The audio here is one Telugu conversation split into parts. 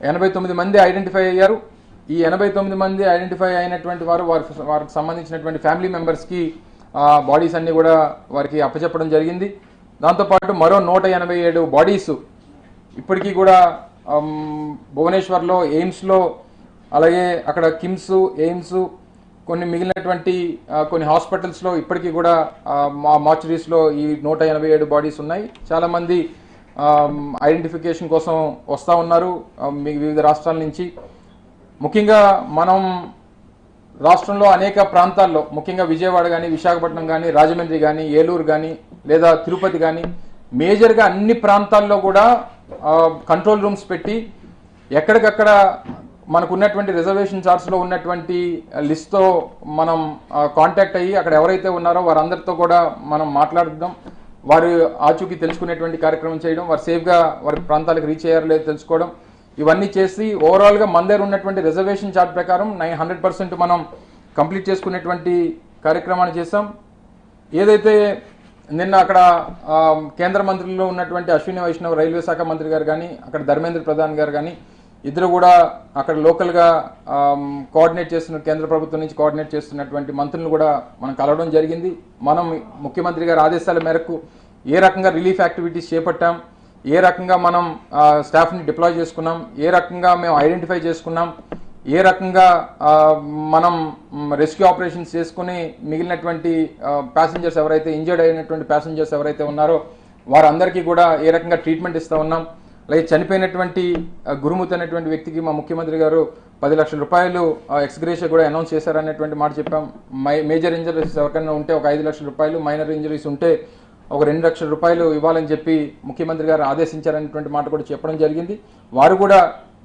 ఎనభై తొమ్మిది మంది ఐడెంటిఫై అయ్యారు ఈ ఎనభై తొమ్మిది మంది ఐడెంటిఫై అయినటువంటి వారు వారి వారికి సంబంధించినటువంటి ఫ్యామిలీ మెంబర్స్కి బాడీస్ అన్ని కూడా వారికి అప్పచెప్పడం జరిగింది దాంతోపాటు మరో నూట ఎనభై ఏడు బాడీస్ ఇప్పటికీ కూడా ఆమ్, భువనేశ్వర్లో ఎయిమ్స్లో అలాగే అక్కడ కిమ్స్ ఎయిమ్స్ కొన్ని మిగిలినటువంటి ఆ, కొన్ని హాస్పిటల్స్లో ఇప్పటికీ కూడా ఆ, మా మార్చురీస్లో ఈ నూట ఎనభై ఏడు బాడీస్ ఉన్నాయి చాలామంది ఐడెంటిఫికేషన్ కోసం వస్తూ ఉన్నారు ఆ, మీ- వివిధ రాష్ట్రాల నుంచి ముఖ్యంగా మనం రాష్ట్రంలో అనేక ప్రాంతాల్లో ముఖ్యంగా విజయవాడ కానీ విశాఖపట్నం కానీ రాజమండ్రి కానీ ఏలూరు కానీ లేదా తిరుపతి కానీ మేజర్గా అన్ని ప్రాంతాల్లో కూడా ఆ, కంట్రోల్ రూమ్స్ పెట్టి ఎక్కడికక్కడ మనకు ఉన్నటువంటి రిజర్వేషన్ చార్ట్స్లో ఉన్నటువంటి లిస్ట్తో మనం ఆ, కాంటాక్ట్ అయ్యి అక్కడ ఎవరైతే ఉన్నారో వారందరితో కూడా మనం మాట్లాడడం వారు ఆచూకీ తెలుసుకునేటువంటి కార్యక్రమం చేయడం వారు సేఫ్గా వారి ప్రాంతాలకు రీచ్ అయ్యారో లేదో తెలుసుకోవడం ఇవన్నీ చేసి ఓవరాల్గా మన దగ్గర ఉన్నటువంటి రిజర్వేషన్ చార్ట్ ప్రకారం నైన్ హండ్రెడ్ పర్సెంట్ మనం కంప్లీట్ చేసుకునేటువంటి కార్యక్రమాన్ని చేసాం ఏదైతే నిన్న అక్కడ ఆ, కేంద్ర మంత్రుల్లో ఉన్నటువంటి అశ్విని వైష్ణవ్ రైల్వే శాఖ మంత్రి గారు కానీ అక్కడ ధర్మేంద్ర ప్రధాన్ గారు కానీ ఇద్దరు కూడా అక్కడ లోకల్గా కోఆర్డినేట్ చేస్తున్న కేంద్ర ప్రభుత్వం నుంచి కోఆర్డినేట్ చేస్తున్నటువంటి మంత్రులను కూడా మనం కలవడం జరిగింది మనం ముఖ్యమంత్రి గారి ఆదేశాల మేరకు ఏ రకంగా రిలీఫ్ యాక్టివిటీస్ చేపట్టాం ఏ రకంగా మనం ఆ, స్టాఫ్ని డిప్లాయ్ చేసుకున్నాం ఏ రకంగా మేము ఐడెంటిఫై చేసుకున్నాం ఏ రకంగా ఆ, మనం రెస్క్యూ ఆపరేషన్స్ చేసుకుని మిగిలినటువంటి ప్యాసింజర్స్ ఎవరైతే ఇంజర్డ్ అయినటువంటి ప్యాసింజర్స్ ఎవరైతే ఉన్నారో వారందరికీ కూడా ఏ రకంగా ట్రీట్మెంట్ ఇస్తూ ఉన్నాం అలాగే చనిపోయినటువంటి ఆ, గురుమూర్తి అనేటువంటి వ్యక్తికి మా ముఖ్యమంత్రి గారు పది లక్షల రూపాయలు ఎక్స్గ్రేషియా కూడా అనౌన్స్ చేశారనేటువంటి మాట చెప్పాం మై మేజర్ ఇంజరీస్ ఎవరికైనా ఉంటే ఒక ఐదు లక్షల రూపాయలు మైనర్ ఇంజరీస్ ఉంటే ఒక రెండు లక్షల రూపాయలు ఇవ్వాలని చెప్పి ముఖ్యమంత్రి గారు ఆదేశించారనేటువంటి మాట కూడా చెప్పడం జరిగింది వారు కూడా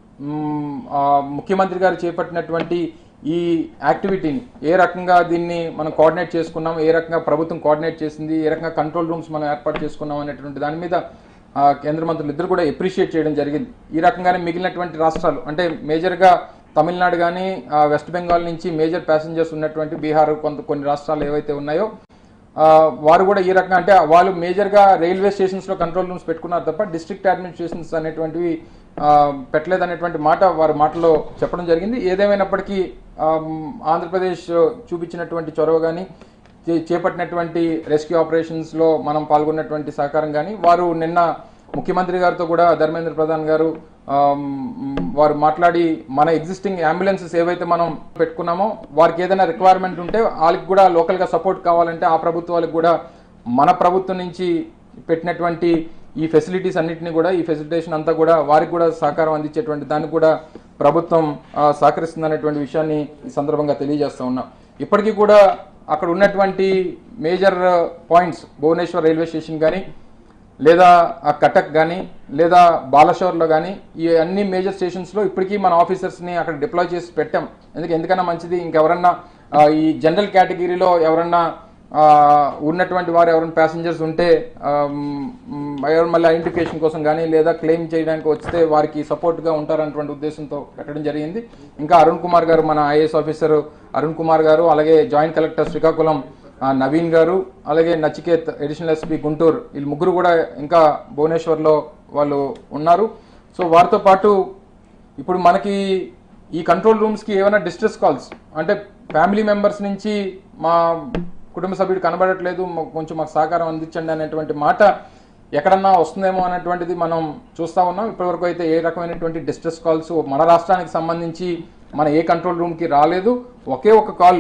మ్మ్, ఆ, ముఖ్యమంత్రి గారు చేపట్టినటువంటి ఈ యాక్టివిటీని ఏ రకంగా దీన్ని మనం కోఆర్డినేట్ చేసుకున్నాం ఏ రకంగా ప్రభుత్వం కోఆర్డినేట్ చేసింది ఏ రకంగా కంట్రోల్ రూమ్స్ మనం ఏర్పాటు చేసుకున్నాం అనేటువంటి దాని మీద ఆ, కేంద్ర మంత్రులు ఇద్దరు కూడా ఎప్రిషియేట్ చేయడం జరిగింది ఈ రకంగానే మిగిలినటువంటి రాష్ట్రాలు అంటే మేజర్గా తమిళనాడు కానీ వెస్ట్ బెంగాల్ నుంచి మేజర్ ప్యాసింజర్స్ ఉన్నటువంటి బీహార్ కొంత కొన్ని రాష్ట్రాలు ఏవైతే ఉన్నాయో ఆ, వారు కూడా ఈ రకంగా అంటే వాళ్ళు మేజర్గా రైల్వే స్టేషన్స్లో కంట్రోల్ రూమ్స్ పెట్టుకున్నారు తప్ప డిస్ట్రిక్ట్ అడ్మినిస్ట్రేషన్స్ అనేటువంటివి ఆ, పెట్టలేదు అనేటువంటి మాట వారి మాటలో చెప్పడం జరిగింది ఏదేమైనప్పటికీ ఆ, ఆంధ్రప్రదేశ్ చూపించినటువంటి చొరవ కానీ చేపట్టినటువంటి రెస్క్యూ ఆపరేషన్స్లో మనం పాల్గొన్నటువంటి సహకారం కానీ వారు నిన్న ముఖ్యమంత్రి గారితో కూడా ధర్మేంద్ర ప్రధాన్ గారు ఆమ్, వారు మాట్లాడి మన ఎగ్జిస్టింగ్ అంబులెన్సెస్ ఏవైతే మనం పెట్టుకున్నామో వారికి ఏదైనా రిక్వైర్మెంట్ ఉంటే వాళ్ళకి కూడా లోకల్గా సపోర్ట్ కావాలంటే ఆ ప్రభుత్వాలకు కూడా మన ప్రభుత్వం నుంచి పెట్టినటువంటి ఈ ఫెసిలిటీస్ అన్నింటినీ కూడా ఈ ఫెసిలిటేషన్ అంతా కూడా వారికి కూడా సహకారం అందించేటువంటి దానికి కూడా ప్రభుత్వం ఆ, సహకరిస్తుందనేటువంటి విషయాన్ని ఈ సందర్భంగా తెలియజేస్తా ఉన్నాం ఇప్పటికీ కూడా అక్కడ ఉన్నటువంటి major points Bhubaneswar railway station కానీ లేదా ఆ కటక్ కానీ లేదా బాలషోర్లో కానీ ఈ అన్ని మేజర్ స్టేషన్స్లో ఇప్పటికీ మన ఆఫీసర్స్ని అక్కడ డిప్లాయ్ చేసి పెట్టాం ఎందుకు ఎందుకన్నా మంచిది ఇంకెవరన్నా ఆ, ఈ జనరల్ కేటగిరీలో ఎవరన్నా ఆ, ఉన్నటువంటి వారు ఎవరైనా ప్యాసింజర్స్ ఉంటే ఆ, మ్, ఎవరు మళ్ళీ ఐడెంటిఫికేషన్ కోసం కానీ లేదా క్లెయిమ్ చేయడానికి వస్తే వారికి సపోర్ట్గా ఉంటారన్నటువంటి ఉద్దేశంతో పెట్టడం జరిగింది ఇంకా అరుణ్ కుమార్ గారు మన ఐఏఎస్ ఆఫీసర్ అరుణ్ కుమార్ గారు అలాగే జాయింట్ కలెక్టర్ శ్రీకాకుళం ఆ, నవీన్ గారు అలాగే నచికేత్ అడిషనల్ ఎస్పీ గుంటూరు వీళ్ళు ముగ్గురు కూడా ఇంకా భువనేశ్వర్లో వాళ్ళు ఉన్నారు సో వారితో పాటు ఇప్పుడు మనకి ఈ కంట్రోల్ రూమ్స్కి ఏమైనా డిస్ట్రెస్ కాల్స్ అంటే ఫ్యామిలీ మెంబర్స్ నుంచి మా కుటుంబ సభ్యుడు కనబడట్లేదు మాకు కొంచెం మాకు సహకారం అందించండి అనేటువంటి మాట ఎక్కడన్నా వస్తుందేమో అనేటువంటిది మనం చూస్తా ఉన్నాం ఇప్పటివరకు అయితే ఏ రకమైనటువంటి డిస్ట్రెస్ కాల్స్ మన రాష్ట్రానికి సంబంధించి మన ఏ కంట్రోల్ రూమ్కి రాలేదు ఒకే ఒక కాల్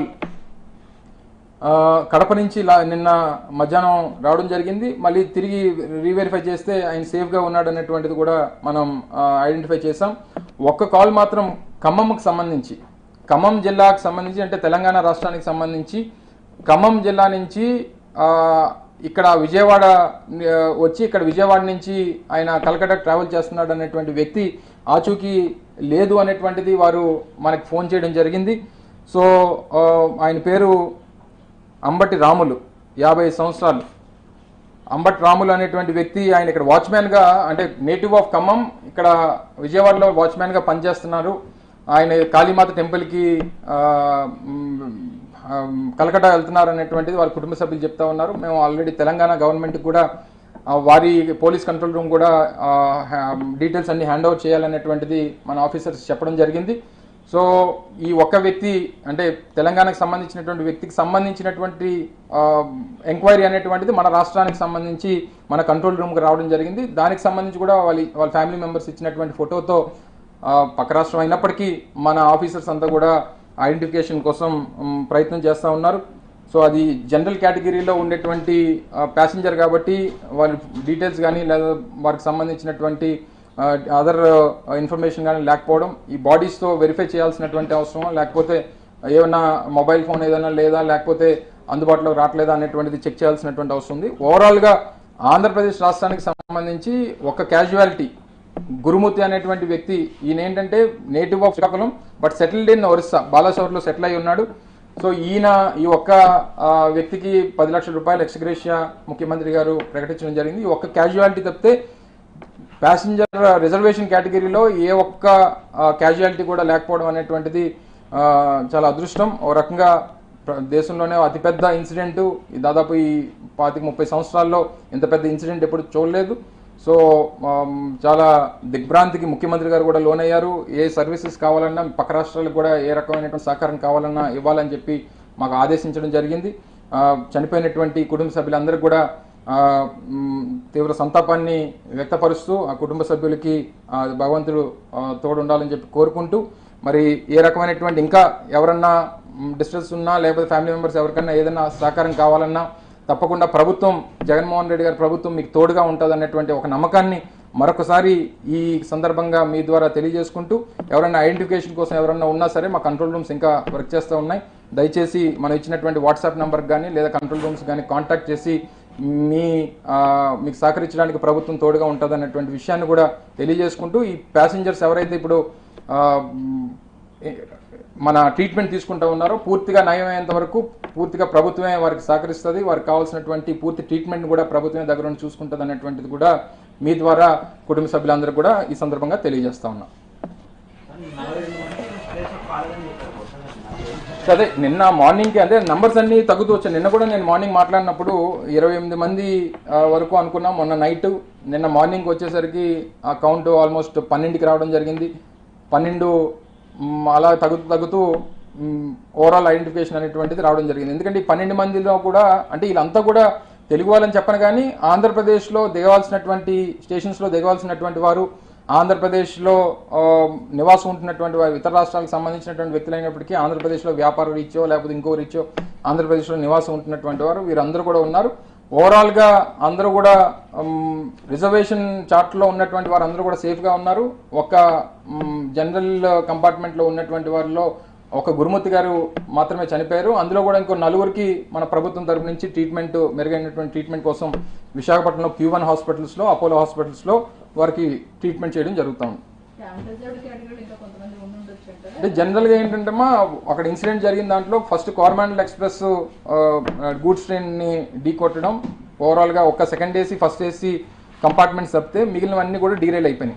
ఆ, కడప నుంచి లా- నిన్న మధ్యాహ్నం రావడం జరిగింది మళ్ళీ తిరిగి రీవెరిఫై చేస్తే ఆయన సేఫ్గా ఉన్నాడు అనేటువంటిది కూడా మనం ఐడెంటిఫై చేసాం ఒక్క కాల్ మాత్రం ఖమ్మంకి సంబంధించి ఖమ్మం జిల్లాకు సంబంధించి అంటే తెలంగాణ రాష్ట్రానికి సంబంధించి ఖమ్మం జిల్లా నుంచి ఆ, ఇక్కడ విజయవాడ ఆ, వచ్చి ఇక్కడ విజయవాడ నుంచి ఆయన కలకట్టా ట్రావెల్ చేస్తున్నాడు అనేటువంటి వ్యక్తి ఆచూకీ లేదు అనేటువంటిది వారు మనకి ఫోన్ చేయడం జరిగింది సో ఆ, ఆయన పేరు అంబటి రాములు యాభై సంవత్సరాలు అంబటి రాములు అనేటువంటి వ్యక్తి ఆయన ఇక్కడ వాచ్మ్యాన్గా అంటే నేటివ్ ఆఫ్ ఖమ్మం ఇక్కడ విజయవాడలో వాచ్మ్యాన్గా పనిచేస్తున్నారు ఆయన కాళీమాత టెంపుల్కి ఆ, మ్, ఆ, కలకట్టా వెళ్తున్నారు అనేటువంటిది వాళ్ళ కుటుంబ సభ్యులు చెప్తా ఉన్నారు మేము ఆల్రెడీ తెలంగాణ గవర్నమెంట్కి కూడా ఆ, వారి పోలీస్ కంట్రోల్ రూమ్ కూడా డీటెయిల్స్ అన్ని హ్యాండ్ ఓవర్ చేయాలనేటువంటిది మన ఆఫీసర్స్ చెప్పడం జరిగింది సో ఈ ఒక్క వ్యక్తి అంటే తెలంగాణకు సంబంధించినటువంటి వ్యక్తికి సంబంధించినటువంటి ఎంక్వైరీ అనేటువంటిది మన రాష్ట్రానికి సంబంధించి మన కంట్రోల్ రూమ్కి రావడం జరిగింది దానికి సంబంధించి కూడా వాళ్ళ వాళ్ళ ఫ్యామిలీ మెంబర్స్ ఇచ్చినటువంటి ఫోటోతో ఆ, పక్క రాష్ట్రం అయినప్పటికీ మన ఆఫీసర్స్ అంతా కూడా ఐడెంటిఫికేషన్ కోసం మ్, ప్రయత్నం చేస్తూ ఉన్నారు సో అది జనరల్ కేటగిరీలో ఉండేటువంటి ప్యాసింజర్ కాబట్టి వాళ్ళ డీటెయిల్స్ కానీ లేదా వారికి సంబంధించినటువంటి అదర్ ఇన్ఫర్మేషన్ కానీ లేకపోవడం ఈ బాడీస్తో వెరిఫై చేయాల్సినటువంటి అవసరం లేకపోతే ఏమన్నా మొబైల్ ఫోన్ ఏదైనా లేదా లేకపోతే అందుబాటులో రావట్లేదా అనేటువంటిది చెక్ చేయాల్సినటువంటి అవసరం ఉంది ఓవరాల్గా ఆంధ్రప్రదేశ్ రాష్ట్రానికి సంబంధించి ఒక క్యాజువాలిటీ గురుమూర్తి అనేటువంటి వ్యక్తి ఈయన ఏంటంటే native of Srikakulam but settled in Orissa బాలాసోర్లో సెటిల్ అయి ఉన్నాడు సో ఈయన ఈ ఒక్క ఆ, వ్యక్తికి పది లక్షల రూపాయలు ఎక్స్గ్రేషియా ముఖ్యమంత్రి గారు ప్రకటించడం జరిగింది ఈ ఒక్క క్యాజువాలిటీ తప్పితే ప్యాసింజర్ రిజర్వేషన్ కేటగిరీలో ఏ ఒక్క క్యాజువాలిటీ కూడా లేకపోవడం అనేటువంటిది ఆ, చాలా అదృష్టం ఓ రకంగా ప్ర- దేశంలోనే అతిపెద్ద ఇన్సిడెంట్ దాదాపు ఈ పాతిక ముప్పై సంవత్సరాల్లో ఇంత పెద్ద ఇన్సిడెంట్ ఎప్పుడు చూడలేదు సో ఆమ్, చాలా దిగ్భ్రాంతికి ముఖ్యమంత్రి గారు కూడా లోనయ్యారు ఏ సర్వీసెస్ కావాలన్నా పక్క రాష్ట్రాలకు కూడా ఏ రకమైనటువంటి సహకారం కావాలన్నా ఇవ్వాలని చెప్పి మాకు ఆదేశించడం జరిగింది ఆ, చనిపోయినటువంటి కుటుంబ సభ్యులందరికీ కూడా ఆ, మ్, తీవ్ర సంతాపాన్ని వ్యక్తపరుస్తూ ఆ కుటుంబ సభ్యులకి ఆ, భగవంతుడు ఆ, తోడు ఉండాలని చెప్పి కోరుకుంటూ మరి ఏ రకమైనటువంటి ఇంకా ఎవరన్నా డిస్ట్రెస్ ఉన్నా లేకపోతే ఫ్యామిలీ మెంబర్స్ ఎవరికన్నా ఏదైనా సహకారం కావాలన్నా తప్పకుండా ప్రభుత్వం జగన్మోహన్ రెడ్డి గారి ప్రభుత్వం మీకు తోడుగా ఉంటుంది అన్నటువంటి ఒక నమ్మకాన్ని మరొకసారి ఈ సందర్భంగా మీ ద్వారా తెలియజేసుకుంటూ ఎవరైనా ఐడెంటిఫికేషన్ కోసం ఎవరైనా ఉన్నా సరే మా కంట్రోల్ రూమ్స్ ఇంకా వర్క్ చేస్తూ ఉన్నాయి దయచేసి మనం ఇచ్చినటువంటి వాట్సాప్ నెంబర్కి కానీ లేదా కంట్రోల్ రూమ్స్ కానీ కాంటాక్ట్ చేసి మీ ఆ, మీకు సహకరించడానికి ప్రభుత్వం తోడుగా ఉంటుంది అన్నటువంటి విషయాన్ని కూడా తెలియజేసుకుంటూ ఈ ప్యాసింజర్స్ ఎవరైతే ఇప్పుడు ఆ, మ్, ఏ- మన ట్రీట్మెంట్ తీసుకుంటూ ఉన్నారో పూర్తిగా నయమయ్యేంత వరకు పూర్తిగా ప్రభుత్వమే వారికి సహకరిస్తుంది వారికి కావాల్సినటువంటి పూర్తి ట్రీట్మెంట్ కూడా ప్రభుత్వమే దగ్గర ఉండి చూసుకుంటుంది అనేటువంటిది కూడా మీ ద్వారా కుటుంబ సభ్యులందరూ కూడా ఈ సందర్భంగా తెలియజేస్తా ఉన్నాం సో అదే నిన్న మార్నింగ్కి అదే నంబర్స్ అన్ని తగ్గుతూ వచ్చాయి నిన్న కూడా నేను మార్నింగ్ మాట్లాడినప్పుడు ఇరవై ఎనిమిది మంది ఆ, వరకు అనుకున్నాం మొన్న నైట్ నిన్న మార్నింగ్ వచ్చేసరికి ఆ కౌంట్ ఆల్మోస్ట్ పన్నెండుకి రావడం జరిగింది పన్నెండు మ్, అలా తగ్గుతూ తగ్గుతూ ఓవరాల్ ఐడెంటిఫికేషన్ అనేటువంటిది రావడం జరిగింది ఎందుకంటే ఈ పన్నెండు మందిలో కూడా అంటే వీళ్ళంతా కూడా తెలుగు వాళ్ళని చెప్పను కానీ ఆంధ్రప్రదేశ్లో దిగవలసినటువంటి స్టేషన్స్లో దిగవలసినటువంటి వారు ఆంధ్రప్రదేశ్లో ఆ, నివాసం ఉంటున్నటువంటి వారు ఇతర రాష్ట్రాలకు సంబంధించినటువంటి వ్యక్తులైనప్పటికీ ఆంధ్రప్రదేశ్లో వ్యాపార రీత్యో లేకపోతే ఇంకో రీత్యో ఆంధ్రప్రదేశ్లో నివాసం ఉంటున్నటువంటి వారు వీరందరూ కూడా ఉన్నారు ఓవరాల్గా అందరూ కూడా మ్, రిజర్వేషన్ చార్ట్లో ఉన్నటువంటి వారు అందరూ కూడా సేఫ్గా ఉన్నారు ఒక మ్, జనరల్ కంపార్ట్మెంట్లో ఉన్నటువంటి వారిలో ఒక గురుమూర్తి గారు మాత్రమే చనిపోయారు అందులో కూడా ఇంకో నలుగురికి మన ప్రభుత్వం తరపు నుంచి ట్రీట్మెంట్ మెరుగైనటువంటి ట్రీట్మెంట్ కోసం విశాఖపట్నంలో క్యూ వన్ హాస్పిటల్స్లో అపోలో హాస్పిటల్స్లో వారికి ట్రీట్మెంట్ చేయడం జరుగుతా ఉంది రిజర్వ్డ్ కేటగిరీలో ఇంకా కొంతమంది ఉండి ఉండొచ్చు అంటారా అంటే జనరల్గా ఏంటంటే మా అక్కడ ఇన్సిడెంట్ జరిగిన దాంట్లో ఫస్ట్ కార్మాండల్ ఎక్స్ప్రెస్ గూడ్స్ ట్రైన్ని ఢీ కొట్టడం ఓవరాల్గా ఒక second AC first AC compartments తప్పితే మిగిలినవన్నీ కూడా డీరైల్ అయిపోయినాయి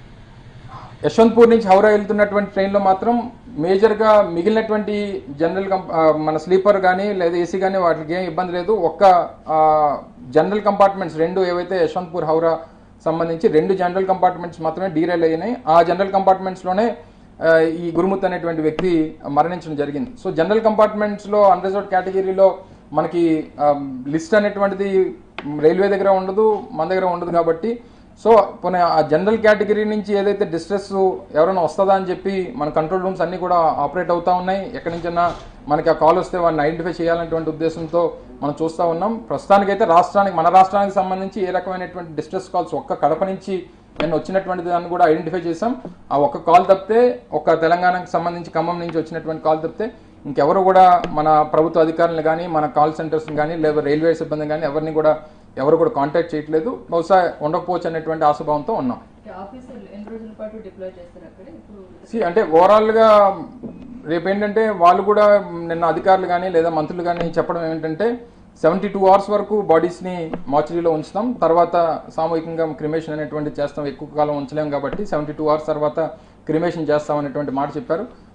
యశ్వంత్పూర్ నుంచి హౌరా వెళ్తున్నటువంటి ట్రైన్లో మాత్రం మేజర్గా మిగిలినటువంటి జనరల్ కం ఆ, మన స్లీపర్ కానీ లేదా ఏసీ కానీ వాటికి ఏం ఇబ్బంది లేదు ఒక్క ఆ, జనరల్ కంపార్ట్మెంట్స్ రెండు ఏవైతే యశ్వంత్పూర్ హౌరా సంబంధించి రెండు జనరల్ కంపార్ట్మెంట్స్ మాత్రమే డీరైల్ అయినాయి ఆ జనరల్ కంపార్ట్మెంట్స్లోనే ఆ, ఈ గురుమూర్తి అనేటువంటి వ్యక్తి మరణించడం జరిగింది సో జనరల్ కంపార్ట్మెంట్స్లో అన్రిజర్వ్డ్ కేటగిరీలో మనకి లిస్ట్ అనేటువంటిది రైల్వే దగ్గర ఉండదు మన దగ్గర ఉండదు కాబట్టి సో పోనీ ఆ జనరల్ కేటగిరీ నుంచి ఏదైతే డిస్ట్రెస్ ఎవరైనా వస్తుందా అని చెప్పి మన కంట్రోల్ రూమ్స్ అన్నీ కూడా ఆపరేట్ అవుతా ఉన్నాయి ఎక్కడి నుంచైనా మనకి ఆ కాల్ వస్తే వాడిని ఐడెంటిఫై చేయాలనేటువంటి ఉద్దేశంతో మనం చూస్తూ ఉన్నాం ప్రస్తుతానికైతే రాష్ట్రానికి మన రాష్ట్రానికి సంబంధించి ఏ రకమైనటువంటి డిస్ట్రెస్ కాల్స్ ఒక్క కడప నుంచి నేను వచ్చినటువంటి దాన్ని కూడా ఐడెంటిఫై చేసాం ఆ ఒక్క కాల్ తప్పితే ఒక్క తెలంగాణకు సంబంధించి ఖమ్మం నుంచి వచ్చినటువంటి కాల్ తప్పితే ఇంకెవరు కూడా మన ప్రభుత్వ అధికారులు కానీ మన కాల్ సెంటర్స్ కానీ లేదా రైల్వే సిబ్బంది కానీ ఎవరిని కూడా ఎవరు కూడా కాంటాక్ట్ చేయట్లేదు బహుశా ఉండకపోవచ్చు అనేటువంటి ఆశాభావంతో ఉన్నాం ఆఫీసర్లు ఎన్ని రోజుల పాటు డిప్లాయ్ చేస్తారు అక్కడ ఇప్పుడు See, అంటే ఓవరాల్గా రేపు ఏంటంటే వాళ్ళు కూడా నిన్న అధికారులు కానీ లేదా మంత్రులు కానీ చెప్పడం ఏంటంటే సెవెంటీ టూ అవర్స్ వరకు బాడీస్ని మార్చరీలో ఉంచుతాం తర్వాత సామూహికంగా క్రిమేషన్ అనేటువంటి చేస్తాం ఎక్కువ కాలం ఉంచలేం కాబట్టి సెవెంటీ టూ అవర్స్ తర్వాత క్రిమేషన్ చేస్తాం అనేటువంటి మాట చెప్పారు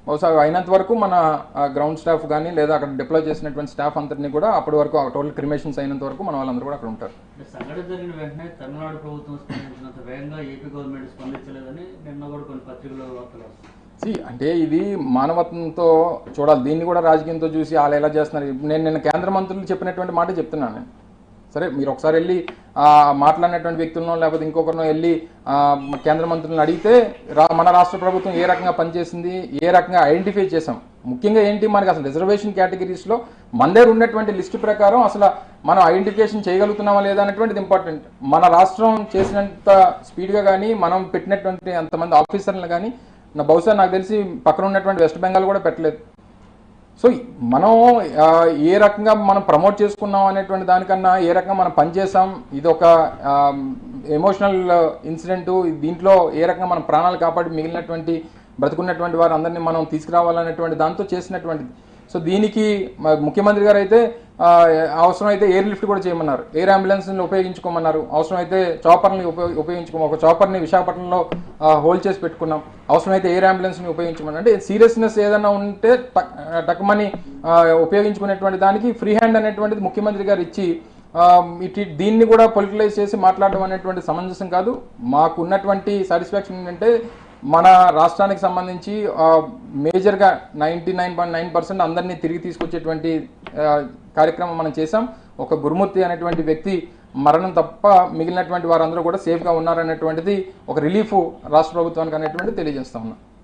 బహుశా అయినంత వరకు మన గ్రౌండ్ స్టాఫ్ కానీ లేదా అక్కడ డిప్లాయ్ చేసినటువంటి స్టాఫ్ అంతటిని కూడా అప్పటి వరకు టోటల్ క్రిమేషన్స్ అయినంత వరకు మన వాళ్ళందరూ కూడా అక్కడ ఉంటారు అంటే సంఘటన జరిగిన వెంటనే తమిళనాడు ప్రభుత్వం స్పందించినంత వేగంగా ఏపీ గవర్నమెంట్ స్పందించలేదని నిన్న కూడా కొన్ని పత్రికల్లో వార్తలు వస్తాయి సి అంటే ఇది మానవత్వంతో చూడాలి దీన్ని కూడా రాజకీయంతో చూసి వాళ్ళు ఎలా చేస్తున్నారు నేను నిన్న కేంద్ర మంత్రులు చెప్పినటువంటి మాట చెప్తున్నాను నేను సరే మీరు ఒకసారి వెళ్ళి ఆ, మాట్లాడినటువంటి వ్యక్తులను లేకపోతే ఇంకొకరినో వెళ్ళి ఆ, కేంద్ర మంత్రులను అడిగితే రా మన రాష్ట్ర ప్రభుత్వం ఏ రకంగా పనిచేసింది ఏ రకంగా ఐడెంటిఫై చేసాం ముఖ్యంగా ఏంటి మనకి అసలు రిజర్వేషన్ కేటగిరీస్లో మన దగ్గర ఉన్నటువంటి లిస్ట్ ప్రకారం అసలు మనం ఐడెంటిఫికేషన్ చేయగలుగుతున్నామా లేదా అనేటువంటిది ఇంపార్టెంట్ మన రాష్ట్రం చేసినంత స్పీడ్గా కానీ మనం పెట్టినటువంటి అంతమంది ఆఫీసర్లు కానీ నా బహుశా నాకు తెలిసి పక్కన ఉన్నటువంటి వెస్ట్ బెంగాల్ కూడా పెట్టలేదు సో మనం ఆ, ఏ రకంగా మనం ప్రమోట్ చేసుకున్నాం అనేటువంటి దానికన్నా ఏ రకంగా మనం పనిచేసాం ఇది ఒక ఎమోషనల్ ఇన్సిడెంట్ దీంట్లో ఏ రకంగా మనం ప్రాణాలు కాపాడి మిగిలినటువంటి బ్రతుకున్నటువంటి వారు అందరినీ మనం తీసుకురావాలనేటువంటి దాంతో చేసినటువంటిది సో దీనికి మ- ముఖ్యమంత్రి గారు అయితే ఆ, అవసరం అయితే ఎయిర్ లిఫ్ట్ కూడా చేయమన్నారు ఎయిర్ అంబులెన్స్ని ఉపయోగించుకోమన్నారు అవసరం అయితే చాపర్ని ఉపయోగ ఉపయోగించుకో ఒక చాపర్ని విశాఖపట్నంలో హోల్డ్ చేసి పెట్టుకున్నాం అవసరమైతే ఎయిర్ అంబులెన్స్ని ఉపయోగించమని అంటే సీరియస్నెస్ ఏదైనా ఉంటే టక్- టక్మని ఆ, ఉపయోగించుకునేటువంటి దానికి ఫ్రీ హ్యాండ్ అనేటువంటిది ముఖ్యమంత్రి గారు ఇచ్చి ఆ, ఇటు దీన్ని కూడా పొలిటిలైజ్ చేసి మాట్లాడడం అనేటువంటి సమంజసం కాదు మాకు ఉన్నటువంటి సాటిస్ఫాక్షన్ ఏంటంటే మన రాష్ట్రానికి సంబంధించి ఆ, మేజర్గా ninety nine point nine percent అందరినీ తిరిగి తీసుకొచ్చేటువంటి ఆ, కార్యక్రమం మనం చేసాం ఒక గురుమూర్తి అనేటువంటి వ్యక్తి మరణం తప్ప మిగిలినటువంటి వారందరూ కూడా సేఫ్గా ఉన్నారనేటువంటిది ఒక రిలీఫ్ రాష్ట్ర ప్రభుత్వానికి అనేటువంటిది తెలియజేస్తా ఉన్నాం